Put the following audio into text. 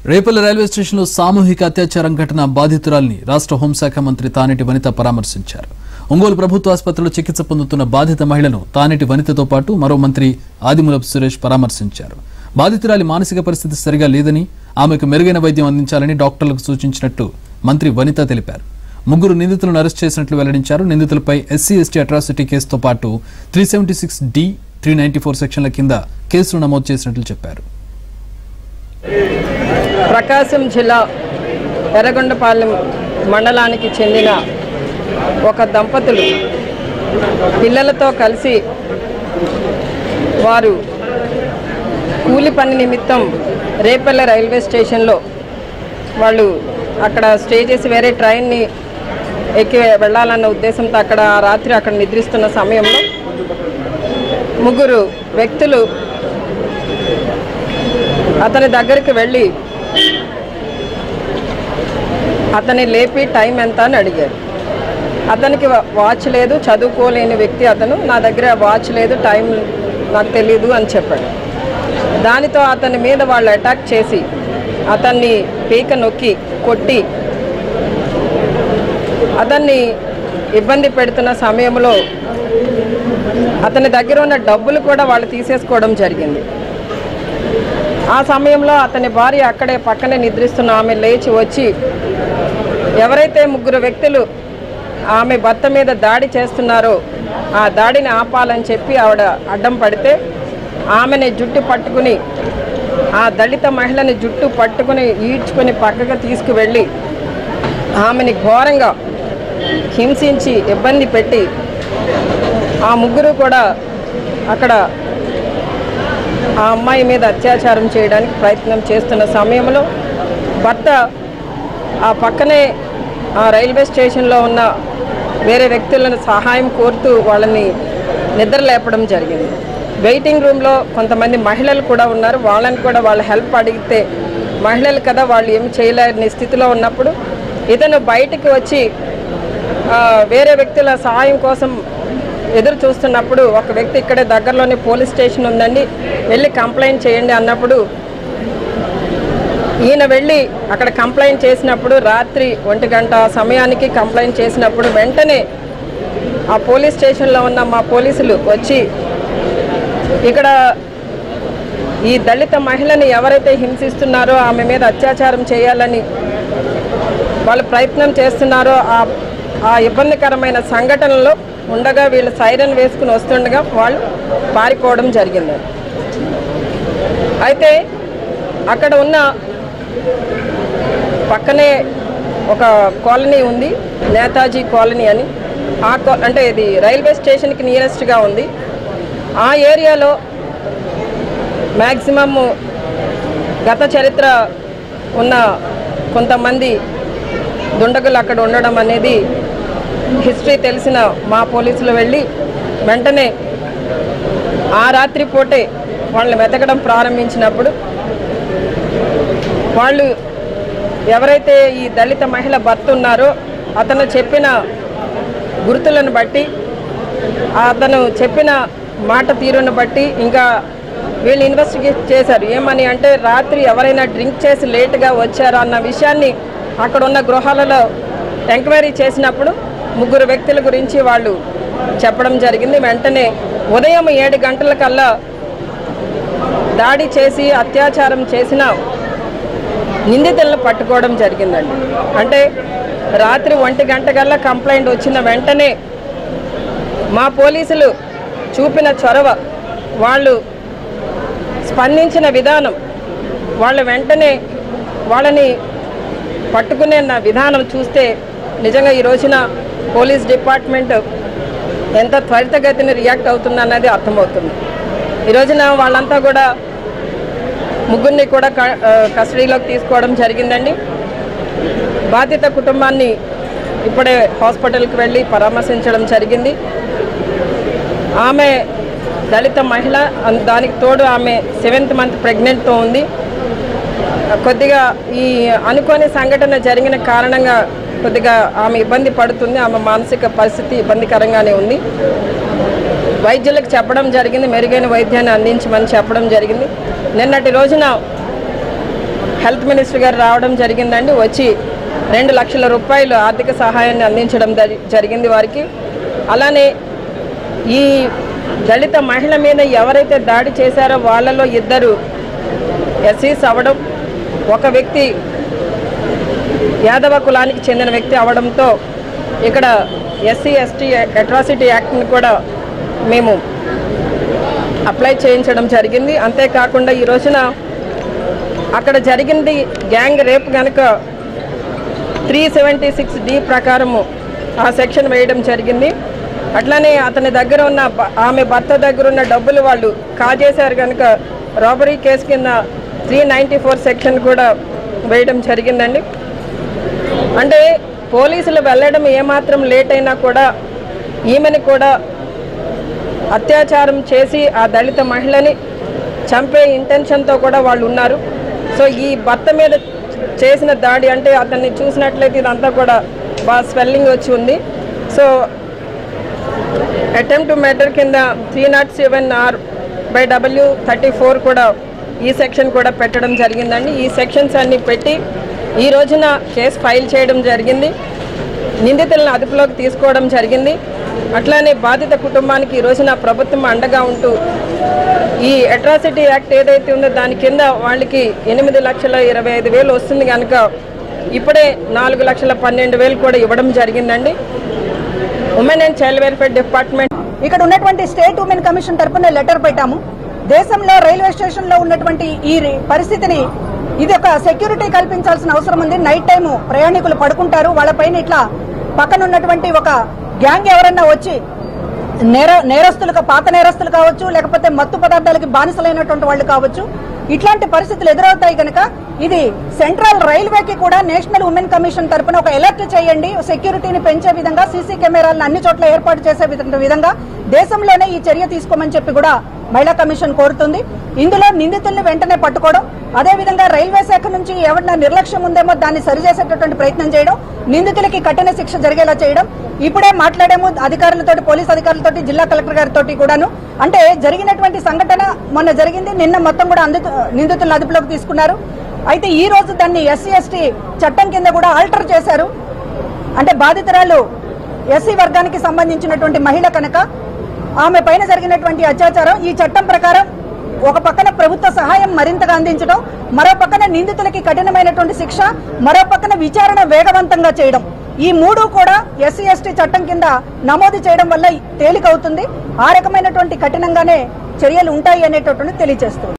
Repalle railway స్టేషన్లో సామూహిక అత్యాచారం ఘటన బాధితురాల్ని రాష్ట్ర హోంశాఖ మంత్రి తానేటి వనిత పరామర్శించారు ఒంగోలు ప్రభుత్వ ఆసుపత్రిలో చికిత్స పొందుతున్న బాధిత మహిళను తానేటి వనితతో పాటు మరో మంత్రి ఆదిమూలపు సురేష్ పరామర్శించారు బాధితురాలి మానసిక పరిస్థితి సరిగా లేదని ఆమెకు మెరుగైన వైద్యం అందించాలని డాక్టర్లకు సూచించినట్టు మంత్రి వనిత తెలిపారు ముగ్గురు నిందితులను అరెస్ట్ చేసినట్లు వెల్లడించారు నిందితులపై ఎస్సీ ఎస్టీ అట్రాసిటీ కేసుతో పాటు three seventy six D three ninety four సెక్షన్ల కింద కేసులు నమోదు చేసినట్లు చెప్పారు ప్రకాశం జిల్లా ఎర్రగొండపాలెం మండలానికి చెందిన ఒక దంపతులు పిల్లలతో కలిసి వారు కూలి పని నిమిత్తం రేపల్లె రైల్వే స్టేషన్లో వాళ్ళు అక్కడ స్టే చేసి వేరే ట్రైన్ని ఎక్కి వెళ్ళాలన్న ఉద్దేశంతో అక్కడ ఆ రాత్రి అక్కడ నిద్రిస్తున్న సమయంలో ముగ్గురు వ్యక్తులు అతని దగ్గరికి వెళ్ళి అతన్ని లేపి టైం ఎంత అని అడిగారు అతనికి వా- వాచ్ లేదు చదువుకోలేని వ్యక్తి అతను నా దగ్గర వాచ్ లేదు టైం నాకు తెలియదు అని చెప్పాడు దానితో అతని మీద వాళ్ళు అటాక్ చేసి అతన్ని పీక నొక్కి కొట్టి అతన్ని ఇబ్బంది పెడుతున్న సమయంలో అతని దగ్గర ఉన్న డబ్బులు కూడా వాళ్ళు తీసేసుకోవడం జరిగింది ఆ సమయంలో అతని భార్య అక్కడే పక్కనే నిద్రిస్తున్న ఆమె లేచి వచ్చి ఎవరైతే ముగ్గురు వ్యక్తులు ఆమె భర్త మీద దాడి చేస్తున్నారో ఆ దాడిని ఆపాలని చెప్పి ఆవిడ అడ్డం పడితే ఆమెని జుట్టు పట్టుకుని ఆ దళిత మహిళని జుట్టు పట్టుకుని ఈడ్చుకొని పక్కకు తీసుకువెళ్ళి ఆమెని ఘోరంగా హింసించి ఇబ్బంది పెట్టి ఆ ముగ్గురు కూడా అక్కడ ఆ అమ్మాయి మీద అత్యాచారం చేయడానికి ప్రయత్నం చేస్తున్న సమయంలో భర్త ఆ పక్కనే ఆ రైల్వే స్టేషన్లో ఉన్న వేరే వ్యక్తులను సహాయం కోరుతూ వాళ్ళని నిద్ర లేపడం జరిగింది వెయిటింగ్ రూమ్లో కొంతమంది మహిళలు కూడా ఉన్నారు వాళ్ళని కూడా వాళ్ళ హెల్ప్ అడిగితే మహిళలు కదా వాళ్ళు ఏమి చేయలేని స్థితిలో ఉన్నప్పుడు ఇతను బయటికి వచ్చి ఆ, వేరే వ్యక్తుల సహాయం కోసం ఎదురు చూస్తున్నప్పుడు ఒక వ్యక్తి ఇక్కడే దగ్గరలోనే పోలీస్ స్టేషన్ ఉందండి వెళ్ళి కంప్లైంట్ చేయండి అన్నప్పుడు ఈయన వెళ్ళి అక్కడ కంప్లైంట్ చేసినప్పుడు రాత్రి ఒంటి గంట సమయానికి కంప్లైంట్ చేసినప్పుడు వెంటనే ఆ పోలీస్ స్టేషన్లో ఉన్న మా పోలీసులు వచ్చి ఇక్కడ ఈ దళిత మహిళని ఎవరైతే హింసిస్తున్నారో ఆమె మీద అత్యాచారం చేయాలని వాళ్ళు ప్రయత్నం చేస్తున్నారో ఆ ఆ ఇబ్బందికరమైన సంఘటనలో ఉండగా వీళ్ళు సైరన్ వేసుకుని వస్తుండగా వాళ్ళు పారిపోవడం జరిగింది అయితే అక్కడ ఉన్న పక్కనే ఒక కాలనీ ఉంది నేతాజీ కాలనీ అని ఆ కా అంటే ఇది రైల్వే స్టేషన్కి నియరెస్ట్గా ఉంది ఆ ఏరియాలో మ్యాక్సిమమ్ గత చరిత్ర ఉన్న కొంతమంది దుండగులు అక్కడ ఉండడం అనేది హిస్టరీ తెలిసిన మా పోలీసులు వెళ్ళి వెంటనే ఆ రాత్రి పూటే వాళ్ళని వెతకడం ప్రారంభించినప్పుడు వాళ్ళు ఎవరైతే ఈ దళిత మహిళ భర్త ఉన్నారో అతను చెప్పిన గుర్తులను బట్టి అతను చెప్పిన మాట తీరును బట్టి ఇంకా వీళ్ళు ఇన్వెస్టిగేట్ చేశారు ఏమని అంటే రాత్రి ఎవరైనా డ్రింక్ చేసి లేటుగా వచ్చారా అన్న విషయాన్ని అక్కడ ఉన్న గృహాలలో ఎంక్వైరీ చేసినప్పుడు ముగ్గురు వ్యక్తుల గురించి వాళ్ళు చెప్పడం జరిగింది వెంటనే ఉదయం ఏడు గంటల కల్లా దాడి చేసి అత్యాచారం చేసిన నిందితులను పట్టుకోవడం జరిగిందండి అంటే రాత్రి ఒంటి గంట కల్లా కంప్లైంట్ వచ్చిన వెంటనే మా పోలీసులు చూపిన చొరవ వాళ్ళు స్పందించిన విధానం వాళ్ళు వెంటనే వాళ్ళని పట్టుకునే నా విధానం చూస్తే నిజంగా ఈ రోజున పోలీస్ డిపార్ట్మెంట్ ఎంత త్వరితగతిని రియాక్ట్ అవుతుందన్నది అర్థమవుతుంది ఈ రోజున వాళ్ళంతా కూడా ముగ్గురిని కూడా క- ఆ, కస్టడీలోకి తీసుకోవడం జరిగిందండి బాధిత కుటుంబాన్ని ఇప్పుడే హాస్పిటల్కి వెళ్ళి పరామర్శించడం జరిగింది ఆమె దళిత మహిళ అన్- దానికి తోడు ఆమె సెవెంత్ మంత్ ప్రెగ్నెంట్తో ఉంది కొద్దిగా ఈ అనుకోని సంఘటన జరిగిన కారణంగా కొద్దిగా ఆమె ఇబ్బంది పడుతుంది ఆమె మానసిక పరిస్థితి ఇబ్బందికరంగానే ఉంది వైద్యులకు చెప్పడం జరిగింది మెరుగైన వైద్యాన్ని అందించమని చెప్పడం జరిగింది నిన్నటి రోజున హెల్త్ మినిస్టర్ గారు రావడం జరిగిందండి వచ్చి రెండు లక్షల రూపాయలు ఆర్థిక సహాయాన్ని అందించడం జరి- జరిగింది వారికి అలానే ఈ దళిత మహిళ మీద ఎవరైతే దాడి చేశారో వాళ్ళలో ఇద్దరు ఎస్సీస్ అవ్వడం ఒక వ్యక్తి యాదవ కులానికి చెందిన వ్యక్తి అవడంతో ఇక్కడ ఎస్సీ ఎస్టీ అట్రాసిటీ యాక్ట్ని కూడా మేము అప్లై చేయించడం జరిగింది అంతేకాకుండా ఈ రోజున అక్కడ జరిగింది గ్యాంగ్ రేప్ కనుక త్రీ సెవెంటీ సిక్స్ డి ప్రకారము ఆ సెక్షన్ వేయడం జరిగింది అట్లానే అతని దగ్గర ఉన్న బ- ఆమె భర్త దగ్గర ఉన్న డబ్బులు వాళ్ళు కాజేశారు కనుక రాబరీ కేసు కింద త్రీ నైంటీ ఫోర్ సెక్షన్ కూడా వేయడం జరిగిందండి అంటే పోలీసులు వెళ్ళడం ఏమాత్రం లేట్ అయినా కూడా ఈమెని కూడా అత్యాచారం చేసి ఆ దళిత మహిళని చంపే ఇంటెన్షన్తో కూడా వాళ్ళు ఉన్నారు సో ఈ భర్త మీద చేసిన దాడి అంటే అతన్ని చూసినట్లయితే ఇదంతా కూడా బాగా స్వెల్లింగ్ వచ్చి ఉంది సో అటెంప్ట్ టు మర్డర్ కింద three naught seven R by W thirty four కూడా ఈ సెక్షన్ కూడా పెట్టడం జరిగిందండి ఈ సెక్షన్స్ అన్ని పెట్టి ఈ రోజున కేసు ఫైల్ చేయడం జరిగింది నిందితులను అదుపులోకి తీసుకోవడం జరిగింది అట్లానే బాధిత కుటుంబానికి ఈ రోజున ప్రభుత్వం అండగా ఉంటూ ఈ అట్రాసిటీ యాక్ట్ ఏదైతే ఉందో దాని కింద వాళ్ళకి ఎనిమిది లక్షల ఇరవై ఐదు వేలు వస్తుంది కనుక ఇప్పుడే నాలుగు లక్షల పన్నెండు వేలు కూడా ఇవ్వడం జరిగిందండి women and child welfare department ఇక్కడ ఉన్నటువంటి స్టేట్ ఉమెన్ కమిషన్ తరపున లెటర్ పెట్టాము దేశంలో రైల్వే స్టేషన్ లో ఉన్నటువంటి ఈ రి- పరిస్థితిని ఇది ఒక సెక్యూరిటీ కల్పించాల్సిన అవసరం ఉంది నైట్ టైం ప్రయాణికులు పడుకుంటారు వాళ్ళపైన ఇట్లా పక్కన ఉన్నటువంటి ఒక గ్యాంగ్ ఎవరన్నా వచ్చి నేర నేరస్తులు పాత నేరస్తులు కావచ్చు లేకపోతే మత్తు పదార్థాలకి బానిసలైనటువంటి వాళ్ళు కావచ్చు ఇట్లాంటి పరిస్థితులు ఎదురవుతాయి కనుక ఇది సెంట్రల్ రైల్వేకి కూడా నేషనల్ ఉమెన్ కమిషన్ తరపున ఒక అలర్ట్ చేయండి సెక్యూరిటీని పెంచే విధంగా సీసీ కెమెరాలను అన్ని చోట్ల ఏర్పాటు చేసే విధ- విధంగా దేశంలోనే ఈ చర్య తీసుకోమని చెప్పి కూడా మహిళా కమిషన్ కోరుతుంది ఇందులో నిందితుల్ని వెంటనే పట్టుకోవడం అదే విధంగా రైల్వే శాఖ నుంచి ఎవరిన నిర్లక్ష్యం ఉందేమో దాన్ని సరిచేసేటటువంటి ప్రయత్నం చేయడం నిందితులకి కఠిన శిక్ష జరిగేలా చేయడం ఇప్పుడే మాట్లాడాము అధికారులతో పోలీస్ అధికారులతో జిల్లా కలెక్టర్ గారితో కూడాను అంటే జరిగినటువంటి సంఘటన మొన్న జరిగింది నిన్న మొత్తం కూడా అందు నిందితులను అదుపులోకి తీసుకున్నారు అయితే ఈ రోజు దాన్ని ఎస్సీ ఎస్టీ చట్టం కింద కూడా ఆల్టర్ చేశారు అంటే బాధితురాలు ఎస్సీ వర్గానికి సంబంధించినటువంటి మహిళ కనుక ఆమె పైన జరిగినటువంటి అత్యాచారం ఈ చట్టం ప్రకారం ఒక పక్కన ప్రభుత్వ సహాయం మరింతగా అందించడం మరో పక్కన నిందితులకి కఠినమైనటువంటి శిక్ష మరో పక్కన విచారణ వేగవంతంగా చేయడం ఈ మూడు కూడా ఎస్సీ ఎస్టీ చట్టం కింద నమోదు చేయడం వల్ల తేలికవుతుంది ఆ రకమైనటువంటి కఠినంగానే చర్యలు ఉంటాయి అనేటటువంటి తెలియజేస్తుంది